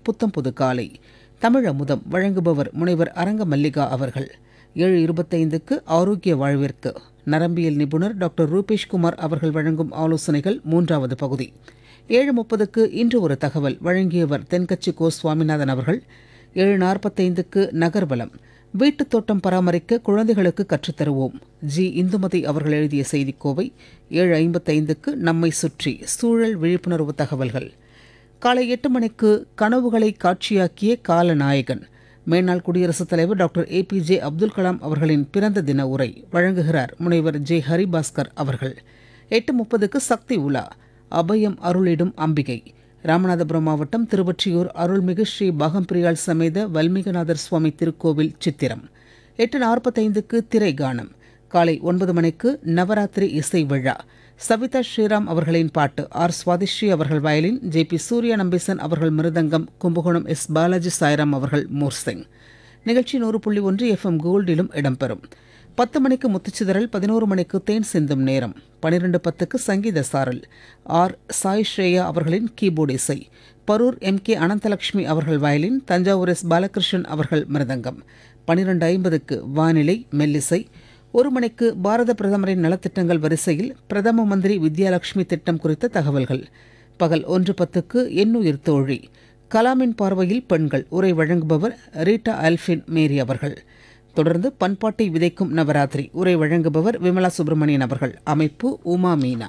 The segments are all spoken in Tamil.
புத்தம் புது காலை தமிழ் அமுதம் வழங்குபவர் முனைவர் அரங்க மல்லிகா அவர்கள் ஏழு இருபத்தைந்துக்கு ஆரோக்கிய வாழ்விற்கு நரம்பியல் நிபுணர் டாக்டர் ரூபேஷ்குமார் அவர்கள் வழங்கும் ஆலோசனைகள் மூன்றாவது பகுதி ஏழு முப்பதுக்கு இன்று ஒரு தகவல் வழங்கியவர் தென்கட்சி கோ சுவாமிநாதன் அவர்கள் ஏழு நாற்பத்தைந்துக்கு நகர்வலம் வீட்டுத் தோட்டம் பராமரிக்க குழந்தைகளுக்கு கற்றுத்தருவோம் ஜி இந்துமதி அவர்கள் எழுதிய செய்திக்கோவை ஏழு ஐம்பத்தைந்துக்கு நம்மை சுற்றி சூழல் விழிப்புணர்வு தகவல்கள் காலை எட்டு மணிக்கு கனவுகளை காட்சியாக்கிய காலநாயகன் மேனாள் குடியரசுத் தலைவர் டாக்டர் ஏ பி ஜே அப்துல் கலாம் அவர்களின் பிறந்த தின உரை வழங்குகிறார் முனைவர் ஜே ஹரிபாஸ்கர் அவர்கள் எட்டு முப்பதுக்கு சக்தி உலா அபயம் அருளிடும் அம்பிகை ராமநாதபுரம் மாவட்டம் திருவொற்றியூர் அருள்மிகு ஸ்ரீ பாகம்பிரியாள் சமேத வல்மீகநாதர் சுவாமி திருக்கோவில் சித்திரம் எட்டு நாற்பத்தைந்துக்கு திரை கானம் காலை ஒன்பது மணிக்கு நவராத்திரி இசை விழா சவிதா ஸ்ரீராம் அவர்களின் பாட்டு ஆர் சுவாதிஸ்ரீ அவர்கள் வயலின் ஜே பி சூர்யா நம்பீசன் அவர்கள் மிருதங்கம் கும்பகோணம் எஸ் பாலாஜி சாய்ராம் அவர்கள் மோர்சிங் நிகழ்ச்சி நூறு புள்ளி ஒன்று எஃப்எம் கோல்டிலும் இடம்பெறும் பத்து மணிக்கு முத்துச்சிதறல் பதினோரு மணிக்கு தேன் சிந்தும் நேரம் பனிரெண்டு பத்துக்கு சங்கீத சாரல் ஆர் சாய் ஸ்ரேயா அவர்களின் கீபோர்டு இசை பரூர் எம் கே அனந்தலட்சுமி அவர்கள் வயலின் தஞ்சாவூர் எஸ் பாலகிருஷ்ணன் அவர்கள் மிருதங்கம் பனிரெண்டு ஐம்பதுக்கு வானிலை மெல்லிசை ஒரு மணிக்கு பாரத பிரதமரின் நலத்திட்டங்கள் வரிசையில் பிரதம மந்திரி வித்யாலட்சுமி திட்டம் குறித்த தகவல்கள் பகல் ஒன்று பத்துக்கு எண்ணுயிர் தோழி கலாமின் பார்வையில் பெண்கள் உரை வழங்குபவர் ரீட்டா அல்ஃபின் மேரி அவர்கள் தொடர்ந்து பண்பாட்டை விதைக்கும் நவராத்திரி உரை வழங்குபவர் விமலா சுப்பிரமணியன் அவர்கள் அமைப்பு உமா மீனா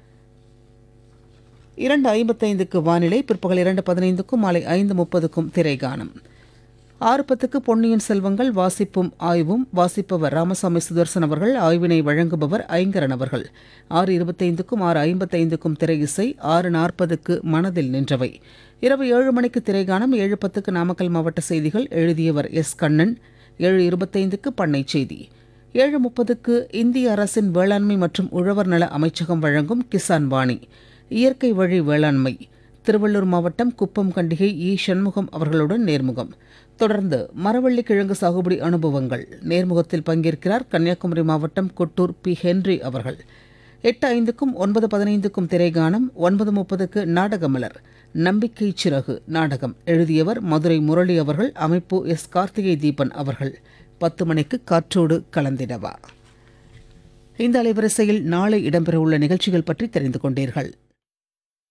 இரண்டு ஐம்பத்தைந்துக்கு வானிலை பிற்பகல் இரண்டு பதினைந்துக்கும் மாலை ஐந்து முப்பதுக்கும் திரைகானம் ஆறு பத்துக்கு பொன்னியின் செல்வங்கள் வாசிப்பும் ஆய்வும் வாசிப்பவர் ராமசாமி சுதர்சன் அவர்கள் ஆய்வினை வழங்குபவர் ஐங்கரன் அவர்கள் ஆறு இருபத்தைந்துக்கும் ஆறு ஐம்பத்தைந்துக்கும் திரை இசை ஆறு நாற்பதுக்கு மனதில் நின்றவை இரவு ஏழு மணிக்கு திரைகானம் ஏழு பத்துக்கு நாமக்கல் மாவட்ட செய்திகள் எழுதியவர் எஸ் கண்ணன் ஏழு இருபத்தைந்துக்கு பண்ணை செய்தி ஏழு முப்பதுக்கு இந்திய அரசின் வேளாண்மை மற்றும் உழவர் நல அமைச்சகம் வழங்கும் கிசான் வாணி இயற்கை வழி வேளாண்மை திருவள்ளூர் மாவட்டம் குப்பம் கண்டிகை இ சண்முகம் அவர்களுடன் நேர்முகம் தொடர்ந்து மரவள்ளி கிழங்கு சாகுபடி அனுபவங்கள் நேர்முகத்தில் பங்கேற்கிறார் கன்னியாகுமரி மாவட்டம் கொட்டூர் பி ஹென்றி அவர்கள் எட்டு ஐந்துக்கும் ஒன்பது பதினைந்துக்கும் திரைகானம் ஒன்பது முப்பதுக்கு நாடகமலர் நம்பிக்கை சிறகு நாடகம் எழுதியவர் மதுரை முரளி அவர்கள் அமைப்பு எஸ் கார்த்திகை தீபன் அவர்கள் பத்து மணிக்கு காற்றோடு கலந்திடவா இந்த அலைவரிசையில் நாளை இடம்பெறவுள்ள நிகழ்ச்சிகள் பற்றி தெரிந்து கொண்டீர்கள்